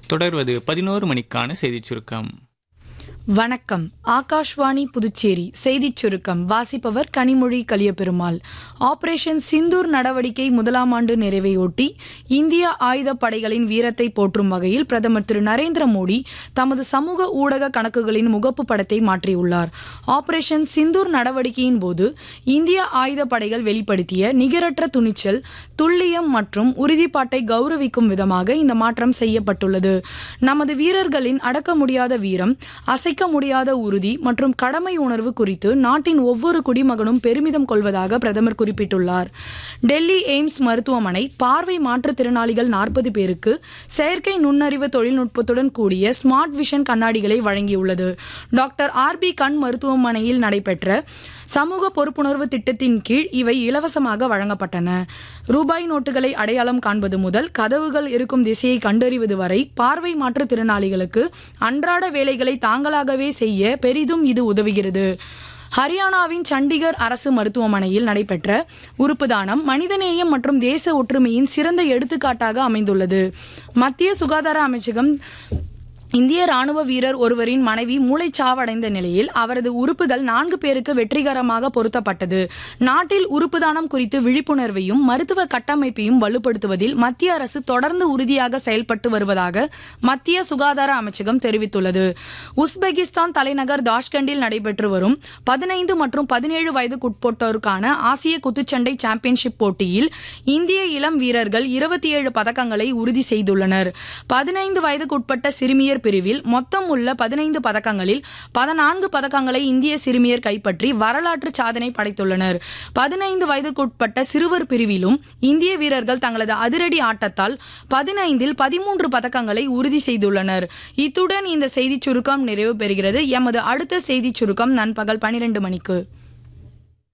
தொடர்வது பதினோரு மணிக்கான செய்திச் சுருக்கம் வணக்கம் ஆகாஷ்வாணி புதுச்சேரி செய்திச் சுருக்கம் வாசிப்பவர் கனிமொழி கலியபெருமாள் ஆபரேஷன் சிந்தூர் நடவடிக்கை முதலாம் ஆண்டு நிறைவையொட்டி இந்திய ஆயுதப் படைகளின் வீரத்தை போற்றும் வகையில் பிரதமர் திரு நரேந்திர மோடி தமது சமூக ஊடக கணக்குகளின் முகப்பு படத்தை மாற்றியுள்ளார் ஆபரேஷன் சிந்தூர் நடவடிக்கையின் போது இந்திய ஆயுதப் படைகள் வெளிப்படுத்திய நிகரற்ற துணிச்சல் துல்லியம் மற்றும் உறுதிப்பாட்டை கௌரவிக்கும் விதமாக இந்த மாற்றம் செய்யப்பட்டுள்ளது நமது வீரர்களின் அடக்க முடியாத வீரம் அசைக்க முடியாத உறுதி மற்றும் கடமை உணர்வு குறித்து நாட்டின் ஒவ்வொரு குடிமகனும் பெருமிதம் கொள்வதாக பிரதமர் குறிப்பிட்டுள்ளார் டெல்லி எய்ம்ஸ் மருத்துவமனை பார்வை மாற்றுத்திறனாளிகள் நாற்பது பேருக்கு செயற்கை நுண்ணறிவு தொழில்நுட்பத்துடன் கூடிய ஸ்மார்ட் விஷன் கண்ணாடிகளை வழங்கியுள்ளது டாக்டர் ஆர்பி கண் மருத்துவமனையில் நடைபெற்ற சமூக பொறுப்புணர்வு திட்டத்தின் கீழ் இவை இலவசமாக வழங்கப்பட்டன ரூபாய் நோட்டுகளை அடையாளம் காண்பது முதல் கதவுகள் இருக்கும் திசையை கண்டறிவது வரை பார்வை மாற்றுத்திறனாளிகளுக்கு அன்றாட வேலைகளை தாங்களாகவே செய்ய பெரிதும் இது உதவுகிறது ஹரியானாவின் சண்டிகர் அரசு மருத்துவமனையில் நடைபெற்ற உறுப்பு தானம் மனிதநேயம் மற்றும் தேச ஒற்றுமையின் சிறந்த எடுத்துக்காட்டாக அமைந்துள்ளது மத்திய சுகாதார அமைச்சகம் இந்திய ராணுவ வீரர் ஒருவரின் மனைவி மூளைச்சாவடைந்த நிலையில் அவரது உறுப்புகள் நான்கு பேருக்கு வெற்றிகரமாக பொருத்தப்பட்டது நாட்டில் உறுப்பு தானம் குறித்து விழிப்புணர்வையும் மருத்துவ கட்டமைப்பையும் வலுப்படுத்துவதில் மத்திய அரசு தொடர்ந்து உறுதியாக செயல்பட்டு வருவதாக மத்திய சுகாதார அமைச்சகம் தெரிவித்துள்ளது உஸ்பெகிஸ்தான் தலைநகர் தாஷ்கண்டில் நடைபெற்று வரும் பதினைந்து மற்றும் பதினேழு வயதுக்குட்பட்டோருக்கான ஆசிய குத்துச்சண்டை சாம்பியன்ஷிப் போட்டியில் இந்திய இளம் வீரர்கள் இருபத்தி ஏழு பதக்கங்களை உறுதி செய்துள்ளனர் பதினைந்து வயதுக்குட்பட்ட சிறுமியர் பிரிவில் மொத்தம் உள்ள பதினைந்து பதக்கங்களில் பதினான்கு பதக்கங்களை இந்திய சிறுமியர் கைப்பற்றி வரலாற்று சாதனை படைத்துள்ளனர் பதினைந்து வயதுக்குட்பட்ட சிறுவர் பிரிவிலும் இந்திய வீரர்கள் தங்களது அதிரடி ஆட்டத்தால் பதினைந்தில் பதிமூன்று பதக்கங்களை உறுதி செய்துள்ளனர் இத்துடன் இந்த செய்திச் சுருக்கம் நிறைவு பெறுகிறது எமது அடுத்த செய்திச் சுருக்கம் நண்பகல் பனிரெண்டு மணிக்கு